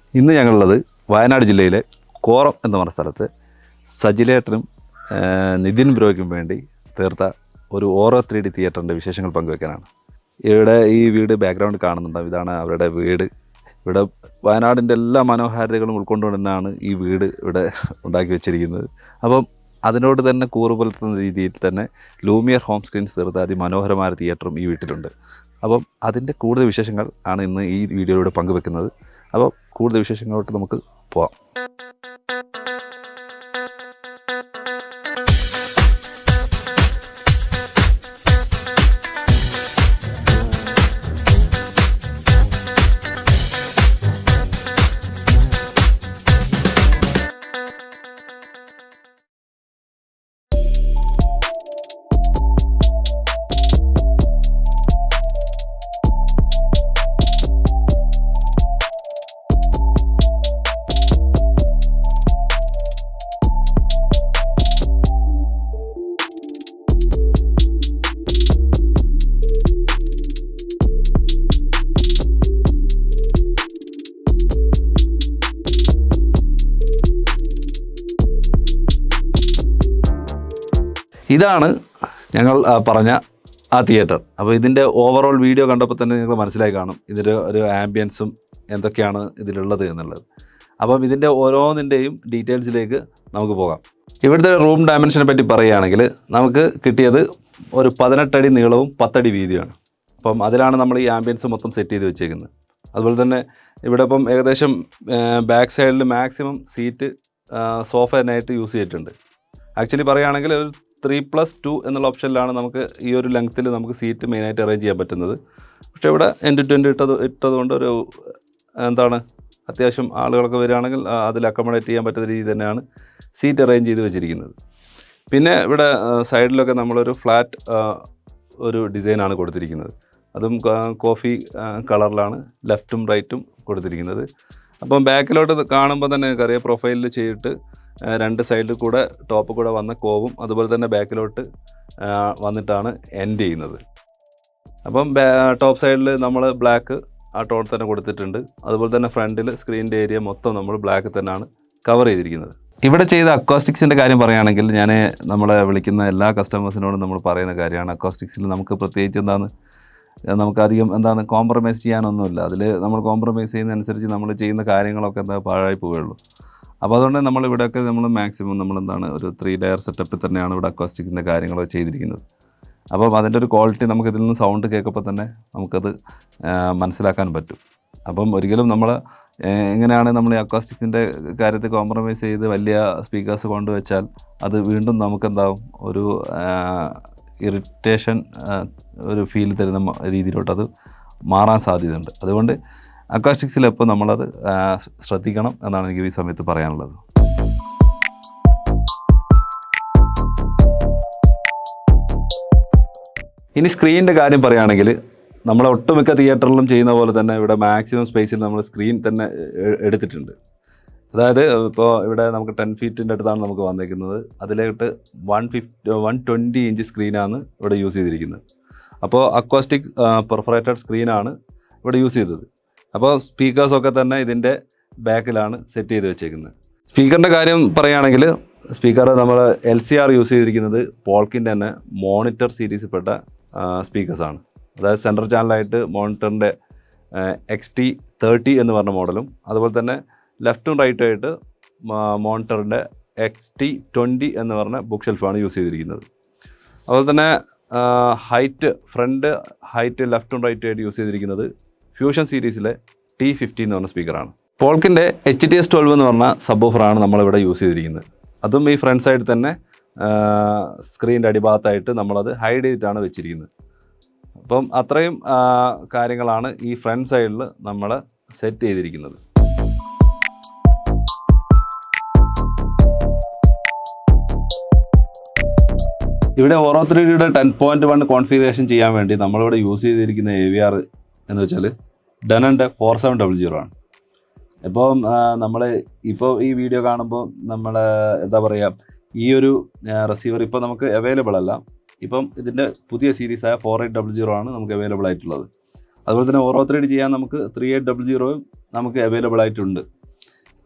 ഇന്ന് ഞങ്ങളുള്ളത് വയനാട് ജില്ലയിലെ കോറം എന്ന് പറഞ്ഞ സ്ഥലത്ത് സജിലേട്ടനും ആ, നിതിൻ ബ്രോയ്ക്കും വേണ്ടി തീർത്ത ഒരു ഓറോ ത്രീ ഡി തിയേറ്ററിൻ്റെ വിശേഷങ്ങൾ പങ്കുവെക്കാനാണ് ഇവിടെ ഈ വീട് ബാക്ക്ഗ്രൗണ്ട് കാണുന്നുണ്ടാവും ഇതാണ് അവരുടെ വീട് ഇവിടെ വയനാടിൻ്റെ എല്ലാ മനോഹാരിതകളും ഉൾക്കൊണ്ടുകൊണ്ട് തന്നെയാണ് ഈ വീട് ഇവിടെ ഉണ്ടാക്കി വെച്ചിരിക്കുന്നത് അപ്പം അതിനോട് തന്നെ കൂറ് പുലർത്തുന്ന രീതിയിൽ തന്നെ ലൂമിയർ ഹോം സ്ക്രീൻസ് തീർത്ത അതിമനോഹരമായ തിയേറ്ററും ഈ വീട്ടിലുണ്ട് അപ്പം അതിൻ്റെ കൂടുതൽ വിശേഷങ്ങൾ ആണ് ഇന്ന് ഈ വീഡിയോയിലൂടെ പങ്കുവെക്കുന്നത് അപ്പോൾ കൂടുതൽ വിശേഷങ്ങളോട്ട് നമുക്ക് പോവാം ഇതാണ് ഞങ്ങൾ ആ, പറഞ്ഞ ആ തിയേറ്റർ അപ്പോൾ ഇതിൻ്റെ ഓവറോൾ വീഡിയോ കണ്ടപ്പോൾ തന്നെ നിങ്ങൾ മനസ്സിലായി കാണും ഇതിൻ്റെ ഒരു ആംബിയൻസും എന്തൊക്കെയാണ് ഇതിലുള്ളത് എന്നുള്ളത് അപ്പം ഇതിൻ്റെ ഓരോന്നിൻ്റെയും ഡീറ്റെയിൽസിലേക്ക് നമുക്ക് പോകാം ഇവിടുത്തെ റൂം ഡയമെൻഷനെ പറ്റി പറയുകയാണെങ്കിൽ നമുക്ക് കിട്ടിയത് ഒരു പതിനെട്ടടി നീളവും പത്തടി വീതിയാണ് അപ്പം അതിലാണ് നമ്മൾ ഈ ആംബിയൻസ് മൊത്തം സെറ്റ് ചെയ്ത് വെച്ചേക്കുന്നത് അതുപോലെ തന്നെ ഇവിടെ ഇപ്പം ഏകദേശം ബാക്ക് സൈഡിൽ മാക്സിമം സീറ്റ് സോഫ തന്നെയായിട്ട് യൂസ് ചെയ്തിട്ടുണ്ട് ആക്ച്വലി പറയുകയാണെങ്കിൽ ഒരു ത്രീ പ്ലസ് ടു എന്നുള്ള ഓപ്ഷനിലാണ് നമുക്ക് ഈ ഒരു ലെങ്ത്തിൽ നമുക്ക് സീറ്റ് മെയിനായിട്ട് അറേഞ്ച് ചെയ്യാൻ പറ്റുന്നത് പക്ഷേ ഇവിടെ എൻഡ് ടു എൻഡ് ഇട്ടത് ഇട്ടതുകൊണ്ട് ഒരു എന്താണ് അത്യാവശ്യം ആളുകളൊക്കെ വരികയാണെങ്കിൽ ആ, അതിൽ അക്കോമഡേറ്റ് ചെയ്യാൻ പറ്റുന്ന രീതി തന്നെയാണ് സീറ്റ് അറേഞ്ച് ചെയ്ത് വെച്ചിരിക്കുന്നത് പിന്നെ ഇവിടെ സൈഡിലൊക്കെ നമ്മളൊരു ഫ്ലാറ്റ് ഒരു ഡിസൈനാണ് കൊടുത്തിരിക്കുന്നത് അതും ക- കോഫി ആ, കളറിലാണ് ലെഫ്റ്റും റൈറ്റും കൊടുത്തിരിക്കുന്നത് അപ്പം ബാക്കിലോട്ട് ഇത് കാണുമ്പോൾ തന്നെ നിങ്ങൾക്കറിയാം പ്രൊഫൈലിൽ ചെയ്തിട്ട് ആ, രണ്ട് സൈഡിൽ കൂടെ ടോപ്പ് കൂടെ വന്ന കോവും അതുപോലെ തന്നെ ബാക്കിലോട്ട് ആ, വന്നിട്ടാണ് എൻഡ് ചെയ്യുന്നത് അപ്പം ടോപ്പ് സൈഡിൽ നമ്മൾ ബ്ലാക്ക് ആ ടോൺ തന്നെ കൊടുത്തിട്ടുണ്ട് അതുപോലെ തന്നെ ഫ്രണ്ടിൽ സ്ക്രീനിൻ്റെ ഏരിയ മൊത്തം നമ്മൾ ബ്ലാക്ക് തന്നെയാണ് കവർ ചെയ്തിരിക്കുന്നത് ഇവിടെ ചെയ്ത അക്കോസ്റ്റിക്സിൻ്റെ കാര്യം പറയുകയാണെങ്കിൽ ഞാൻ നമ്മളെ വിളിക്കുന്ന എല്ലാ കസ്റ്റമേഴ്സിനോടും നമ്മൾ പറയുന്ന കാര്യമാണ് അക്കോസ്റ്റിക്സിൽ നമുക്ക് പ്രത്യേകിച്ച് എന്താണ് നമുക്കധികം എന്താണ് കോംപ്രമൈസ് ചെയ്യാനൊന്നുമില്ല അതിൽ നമ്മൾ കോംപ്രമൈസ് ചെയ്യുന്നതനുസരിച്ച് നമ്മൾ ചെയ്യുന്ന കാര്യങ്ങളൊക്കെ എന്താ പാഴായി പോവുകയുള്ളൂ അപ്പോൾ അതുകൊണ്ട് നമ്മൾ ഇവിടെയൊക്കെ നമ്മൾ മാക്സിമം നമ്മൾ എന്താണ് ഒരു ത്രീ ലെയർ സെറ്റപ്പിൽ തന്നെയാണ് ഇവിടെ അക്കോസ്റ്റിക്കിൻ്റെ കാര്യങ്ങളൊക്കെ ചെയ്തിരിക്കുന്നത് അപ്പം അതിൻ്റെ ഒരു ക്വാളിറ്റി നമുക്ക് ഇതിൽ നിന്ന് സൗണ്ട് കേൾക്കുമ്പോൾ തന്നെ നമുക്കത് ആ, മനസ്സിലാക്കാൻ പറ്റും അപ്പം ഒരിക്കലും നമ്മൾ എങ്ങനെയാണ് നമ്മൾ ഈ അക്കോസ്റ്റിക്സിൻ്റെ കാര്യത്തിൽ കോംപ്രമൈസ് ചെയ്ത് വലിയ സ്പീക്കേഴ്സ് കൊണ്ടുവച്ചാൽ അത് വീണ്ടും നമുക്കെന്താവും ഒരു ഇറിറ്റേഷൻ ഒരു ഫീൽ തരുന്ന മ- രീതിയിലോട്ട് അത് മാറാൻ സാധ്യതയുണ്ട് അതുകൊണ്ട് അക്കോസ്റ്റിക്സിൽ എപ്പോൾ നമ്മളത് ആ, ശ്രദ്ധിക്കണം എന്നാണ് എനിക്ക് ഈ സമയത്ത് പറയാനുള്ളത് ഇനി സ്ക്രീനിൻ്റെ കാര്യം പറയുകയാണെങ്കിൽ നമ്മൾ ഒട്ടുമിക്ക തിയേറ്ററിലും ചെയ്യുന്ന പോലെ തന്നെ ഇവിടെ മാക്സിമം സ്പേസിൽ നമ്മൾ സ്ക്രീൻ തന്നെ എ- എടുത്തിട്ടുണ്ട് അതായത് ഇപ്പോൾ ഇവിടെ നമുക്ക് ടെൻ ഫീറ്റിൻ്റെ അടുത്താണ് നമുക്ക് വന്നേക്കുന്നത് അതിലോട്ട് one fifty one twenty inch സ്ക്രീനാണ് ഇവിടെ യൂസ് ചെയ്തിരിക്കുന്നത് അപ്പോൾ അക്വാസ്റ്റിക് പെർഫറേറ്റഡ് സ്ക്രീനാണ് ഇവിടെ യൂസ് ചെയ്തത് അപ്പോൾ സ്പീക്കേഴ്സൊക്കെ തന്നെ ഇതിൻ്റെ ബാക്കിലാണ് സെറ്റ് ചെയ്ത് വെച്ചേക്കുന്നത് സ്പീക്കറിൻ്റെ കാര്യം പറയുകയാണെങ്കിൽ സ്പീക്കർ നമ്മൾ എൽ സി ആർ യൂസ് ചെയ്തിരിക്കുന്നത് പോൾക്കിൻ്റെ തന്നെ മോണിറ്റർ സീരീസിൽപ്പെട്ട സ്പീക്കേഴ്സാണ് അതായത് സെൻട്രൽ ചാനലായിട്ട് മോണിറ്ററിൻ്റെ എക്സ് ടി തേർട്ടി എന്ന് പറഞ്ഞ മോഡലും അതുപോലെ തന്നെ ലെഫ്റ്റും റൈറ്റും ആയിട്ട് മോണിറ്ററിൻ്റെ എക്സ് ടി ട്വൻറ്റി എന്ന് പറഞ്ഞ ബുക്ക് ഷെൽഫാണ് യൂസ് ചെയ്തിരിക്കുന്നത് അതുപോലെ തന്നെ ഹൈറ്റ് ഫ്രണ്ട് ഹൈറ്റ് ലെഫ്റ്റും റൈറ്റും ആയിട്ട് യൂസ് ചെയ്തിരിക്കുന്നത് ഫ്യൂഷൻ സീരീസിലെ ടി ഫിഫ്റ്റി എന്ന് പറഞ്ഞ സ്പീക്കറാണ് പോൾക്കിൻ്റെ എച്ച് ടി എസ് ട്വൽവ് എന്ന് പറഞ്ഞ സബ്ബൂഫറാണ് നമ്മളിവിടെ യൂസ് ചെയ്തിരിക്കുന്നത് അതും ഈ ഫ്രണ്ട് സൈഡിൽ തന്നെ സ്ക്രീനിൻ്റെ അടിഭാഗത്തായിട്ട് നമ്മളത് ഹൈഡ് ചെയ്തിട്ടാണ് വെച്ചിരിക്കുന്നത് അപ്പം അത്രയും ആ, കാര്യങ്ങളാണ് ഈ ഫ്രണ്ട് സൈഡിൽ നമ്മൾ സെറ്റ് ചെയ്തിരിക്കുന്നത് ഇവിടെ ഓറോ ത്രീ ഡിയുടെ ടെൻ പോയിന്റ് വൺ കോൺഫിഗറേഷൻ ചെയ്യാൻ വേണ്ടി നമ്മളിവിടെ യൂസ് ചെയ്തിരിക്കുന്ന എ വി ആർ എന്ന് വെച്ചാൽ ഡനൻ്റെ ഫോർ സെവൻ ഡബിൾ സീറോ ആണ് ഇപ്പം നമ്മൾ ഇപ്പോൾ ഈ വീഡിയോ കാണുമ്പോൾ നമ്മൾ എന്താ പറയുക ഈ ഒരു റിസീവർ ഇപ്പോൾ നമുക്ക് അവൈലബിൾ അല്ല ഇപ്പം ഇതിൻ്റെ പുതിയ സീരീസായ ഫോർ എയ്റ്റ് ഡബിൾ സീറോ ആണ് നമുക്ക് അവൈലബിൾ ആയിട്ടുള്ളത് അതുപോലെ തന്നെ ഓറോ ത്രീ ചെയ്യാൻ നമുക്ക് ത്രീ എയ്റ്റ് ഡബിൾ സീറോയും നമുക്ക് അവൈലബിൾ ആയിട്ടുണ്ട്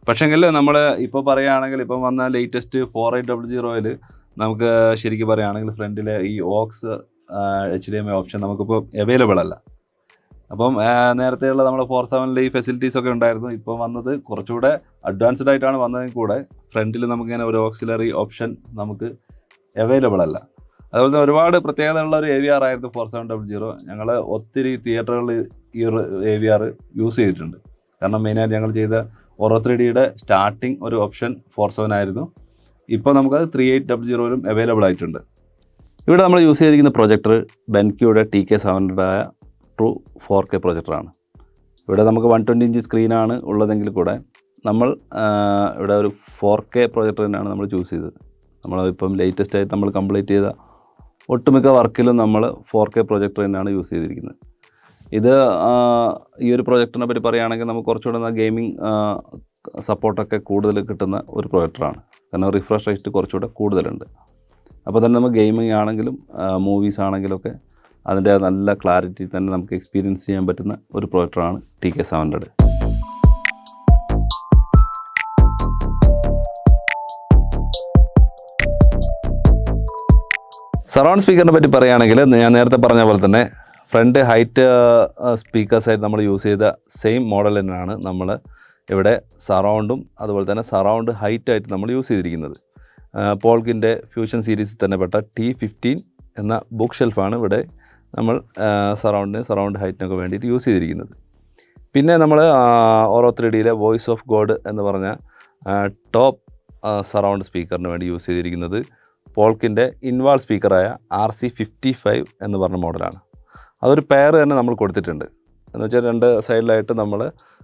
പക്ഷേങ്കിൽ നമ്മൾ ഇപ്പോൾ പറയുകയാണെങ്കിൽ ഇപ്പം വന്ന ലേറ്റസ്റ്റ് ഫോർ എയ്റ്റ് ഡബിൾ സീറോയിൽ നമുക്ക് ശരിക്കും പറയുകയാണെങ്കിൽ ഫ്രണ്ടിലെ ഈ aux H D M I option നമുക്കിപ്പോൾ അവൈലബിൾ അല്ല അപ്പം ആ, നേരത്തെയുള്ള നമ്മുടെ ഫോർ സെവനിൽ ഈ ഫെസിലിറ്റീസ് ഒക്കെ ഉണ്ടായിരുന്നു ഇപ്പം വന്നത് കുറച്ചുകൂടെ അഡ്വാൻസ്ഡ് ആയിട്ടാണ് വന്നതെങ്കിൽ കൂടെ ഫ്രണ്ടിൽ നമുക്കിങ്ങനെ ഒരു ഓക്സിലറി ഓപ്ഷൻ നമുക്ക് അവൈലബിൾ അല്ല അതുപോലെ തന്നെ ഒരുപാട് പ്രത്യേകതയുള്ള ഒരു എ വി ആർ ആയിരുന്നു ഫോർ സെവൻ ഡബിൾ സീറോ ഞങ്ങൾ ഒത്തിരി തിയേറ്ററുകളിൽ ഈ ഒരു എ വി ആർ യൂസ് ചെയ്തിട്ടുണ്ട് കാരണം മെയിനായിട്ട് ഞങ്ങൾ ചെയ്ത ഒറോ ത്രീ ഡിയുടെ സ്റ്റാർട്ടിങ് ഒരു ഓപ്ഷൻ ഫോർ സെവൻ ആയിരുന്നു ഇപ്പോൾ നമുക്കത് ത്രീ എയ്റ്റ് ഡബിൾ സീറോയിലും അവൈലബിൾ ആയിട്ടുണ്ട് ഇവിടെ നമ്മൾ യൂസ് ചെയ്തിരിക്കുന്ന പ്രൊജക്ടർ ബെൻക്യൂടെ ടി കെ സെവൻ ഹൺഡ്രഡായ ട്രൂ ഫോർ കെ പ്രൊജക്ടറാണ് ഇവിടെ നമുക്ക് വൺ ട്വൻറ്റി ഇഞ്ച് സ്ക്രീനാണ് ഉള്ളതെങ്കിൽ കൂടെ നമ്മൾ ആ, ഇവിടെ ഒരു ഫോർ കെ പ്രൊജക്ടർ തന്നെയാണ് നമ്മൾ ചൂസ് ചെയ്തത് നമ്മൾ ഇപ്പം ലേറ്റസ്റ്റ് ആയിട്ട് നമ്മൾ കംപ്ലീറ്റ് ചെയ്ത ഒട്ടുമിക്ക വർക്കിലും നമ്മൾ ഫോർ കെ പ്രൊജക്ടർ തന്നെയാണ് യൂസ് ചെയ്തിരിക്കുന്നത് ഇത് ആ, ഈ ഒരു പ്രൊജക്ടറിനെ പറ്റി പറയുകയാണെങ്കിൽ നമുക്ക് കുറച്ചുകൂടെ ഗെയിമിംഗ് സപ്പോർട്ടൊക്കെ കൂടുതൽ കിട്ടുന്ന ഒരു പ്രൊജക്ടറാണ് കാരണം റിഫ്രഷ് റേറ്റ് കുറച്ചുകൂടെ കൂടുതലുണ്ട് അപ്പോൾ തന്നെ നമുക്ക് ഗെയിമിംഗ് ആണെങ്കിലും മൂവീസ് ആണെങ്കിലും ഒക്കെ അതിൻ്റെ നല്ല ക്ലാരിറ്റി തന്നെ നമുക്ക് എക്സ്പീരിയൻസ് ചെയ്യാൻ പറ്റുന്ന ഒരു പ്രൊജക്ടറാണ് T K seven hundred surround സ്പീക്കറിനെ പറ്റി പറയുകയാണെങ്കിൽ ഞാൻ നേരത്തെ പറഞ്ഞ പോലെ തന്നെ ഫ്രണ്ട് ഹൈറ്റ് സ്പീക്കേഴ്സായിട്ട് നമ്മൾ യൂസ് ചെയ്ത സെയിം മോഡൽ തന്നെയാണ് നമ്മൾ ഇവിടെ സറൗണ്ടും അതുപോലെ തന്നെ സറൗണ്ട് ഹൈറ്റ് ആയിട്ട് നമ്മൾ യൂസ് ചെയ്തിരിക്കുന്നത് പോൾക്കിൻ്റെ ഫ്യൂഷൻ സീരീസിൽ തന്നെ പെട്ട ടി ഫിഫ്റ്റീൻ എന്ന ബുക്ക് ഷെൽഫാണ് ഇവിടെ നമ്മൾ സറൗണ്ടിന് സറൗണ്ട് ഹൈറ്റിനൊക്കെ വേണ്ടിയിട്ട് യൂസ് ചെയ്തിരിക്കുന്നത് പിന്നെ നമ്മൾ ഓരോ ത്രീ ഡിയിലെ വോയിസ് ഓഫ് ഗോഡ് എന്ന് പറഞ്ഞ ടോപ്പ് സറൗണ്ട് സ്പീക്കറിന് വേണ്ടി യൂസ് ചെയ്തിരിക്കുന്നത് പോൾക്കിൻ്റെ ഇൻവാൾ സ്പീക്കറായ ആർ സി ഫിഫ്റ്റി ഫൈവ് എന്ന് പറഞ്ഞ മോഡലാണ് അതൊരു പെയർ തന്നെ നമ്മൾ കൊടുത്തിട്ടുണ്ട് എന്ന് വെച്ചാൽ രണ്ട് സൈഡിലായിട്ട് നമ്മൾ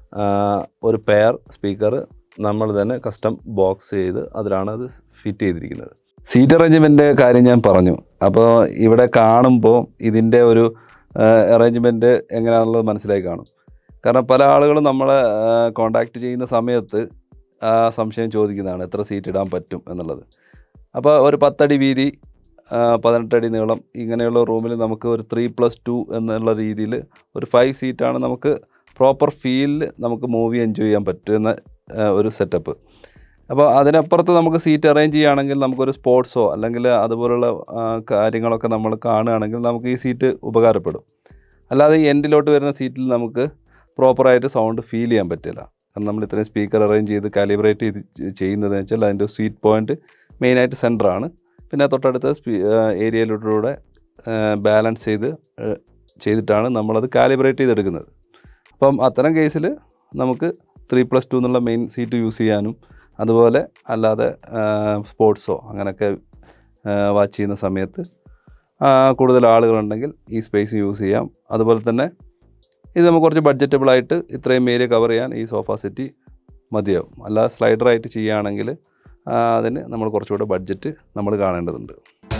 ഒരു പെയർ സ്പീക്കർ നമ്മൾ തന്നെ കസ്റ്റം ബോക്സ് ചെയ്ത് അതിലാണ് അത് ഫിറ്റ് ചെയ്തിരിക്കുന്നത് സീറ്റ് അറേഞ്ച്മെൻ്റ് കാര്യം ഞാൻ പറഞ്ഞു അപ്പോൾ ഇവിടെ കാണുമ്പോൾ ഇതിൻ്റെ ഒരു അറേഞ്ച്മെൻറ്റ് എങ്ങനെയാണെന്നുള്ളത് മനസ്സിലായി കാണും കാരണം പല ആളുകളും നമ്മളെ കോണ്ടാക്ട് ചെയ്യുന്ന സമയത്ത് ആ സംശയം ചോദിക്കുന്നതാണ് എത്ര സീറ്റ് ഇടാൻ പറ്റും എന്നുള്ളത് അപ്പോൾ ഒരു പത്തടി വീതി ആ, പതിനെട്ടടി നീളം ഇങ്ങനെയുള്ള റൂമിൽ നമുക്ക് ഒരു ത്രീ പ്ലസ് ടു എന്നുള്ള രീതിയിൽ ഒരു ഫൈവ് സീറ്റാണ് നമുക്ക് പ്രോപ്പർ ഫീലിൽ നമുക്ക് മൂവി എൻജോയ് ചെയ്യാൻ പറ്റുന്ന ആ, ഒരു സെറ്റപ്പ് അപ്പോൾ അതിനപ്പുറത്ത് നമുക്ക് സീറ്റ് അറേഞ്ച് ചെയ്യുകയാണെങ്കിൽ നമുക്കൊരു സ്പോർട്സോ അല്ലെങ്കിൽ അതുപോലുള്ള ആ, കാര്യങ്ങളൊക്കെ നമ്മൾ കാണുകയാണെങ്കിൽ നമുക്ക് ഈ സീറ്റ് ഉപകാരപ്പെടും അല്ലാതെ ഈ എൻഡിലോട്ട് വരുന്ന സീറ്റിൽ നമുക്ക് പ്രോപ്പറായിട്ട് സൗണ്ട് ഫീൽ ചെയ്യാൻ പറ്റില്ല കാരണം നമ്മൾ ഇത്രയും സ്പീക്കർ അറേഞ്ച് ചെയ്ത് കാലിബ്രേറ്റ് ചെയ്ത് ചെ- ചെയ്യുന്നതെന്ന് വെച്ചാൽ അതിൻ്റെ സ്വീറ്റ് പോയിൻറ്റ് മെയിനായിട്ട് സെൻറ്ററാണ് പിന്നെ തൊട്ടടുത്ത സ്പീ ഏരിയയിലൂടെ ബാലൻസ് ചെയ്ത് ആ, ചെയ്തിട്ടാണ് നമ്മളത് കാലിബ്രേറ്റ് ചെയ്തെടുക്കുന്നത് അപ്പം അത്തരം കേസിൽ നമുക്ക് ത്രീ പ്ലസ് ടു എന്നുള്ള മെയിൻ സീറ്റ് യൂസ് ചെയ്യാനും അതുപോലെ അല്ലാതെ സ്പോർട്സോ അങ്ങനെയൊക്കെ വാച്ച് ചെയ്യുന്ന സമയത്ത് ആ, കൂടുതൽ ആളുകളുണ്ടെങ്കിൽ ഈ സ്പേസ് യൂസ് ചെയ്യാം അതുപോലെ തന്നെ ഇത് നമുക്ക് കുറച്ച് ബഡ്ജറ്റബിൾ ആയിട്ട് ഇത്രയും ഏരിയ കവർ ചെയ്യാൻ ഈ സോഫ സെറ്റ് മതിയാവും അല്ലാതെ സ്ലൈഡറായിട്ട് ചെയ്യുകയാണെങ്കിൽ ആ, അതിന് നമ്മൾ കുറച്ചുകൂടെ ബഡ്ജറ്റ് നമ്മൾ കാണേണ്ടതുണ്ട്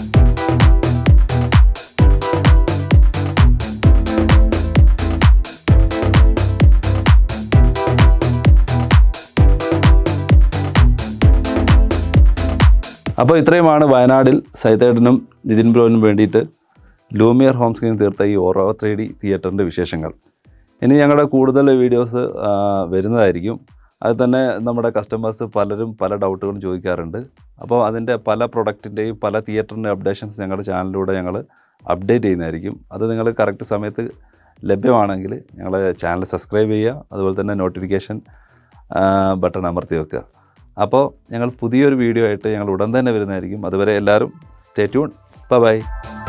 അപ്പോൾ ഇത്രയുമാണ് വയനാടിൽ സൈതേട്ടനും നിതിൻ ബ്രോനും വേണ്ടിയിട്ട് ലൂമിയർ ഹോം സ്ക്രീൻ തീർത്ത ഈ ഓറോ ത്രീ ഡി തിയേറ്ററിൻ്റെ വിശേഷങ്ങൾ ഇനി ഞങ്ങളുടെ കൂടുതൽ വീഡിയോസ് വരുന്നതായിരിക്കും അത് തന്നെ നമ്മുടെ കസ്റ്റമേഴ്സ് പലരും പല ഡൗട്ടുകളും ചോദിക്കാറുണ്ട് അപ്പോൾ അതിൻ്റെ പല പ്രൊഡക്റ്റിൻ്റെയും പല തിയേറ്ററിൻ്റെ അപ്ഡേഷൻസ് ഞങ്ങളുടെ ചാനലിലൂടെ ഞങ്ങൾ അപ്ഡേറ്റ് ചെയ്യുന്നതായിരിക്കും അത് നിങ്ങൾ കറക്റ്റ് സമയത്ത് ലഭ്യമാണെങ്കിൽ ഞങ്ങളെ ചാനൽ സബ്സ്ക്രൈബ് ചെയ്യുക അതുപോലെ തന്നെ നോട്ടിഫിക്കേഷൻ ബട്ടൺ അമർത്തി വെക്കുക അപ്പോൾ ഞങ്ങൾ പുതിയൊരു വീഡിയോ ആയിട്ട് ഞങ്ങൾ ഉടൻ തന്നെ വരുന്നതായിരിക്കും അതുവരെ എല്ലാവരും സ്റ്റേ ട്യൂൺ ബൈ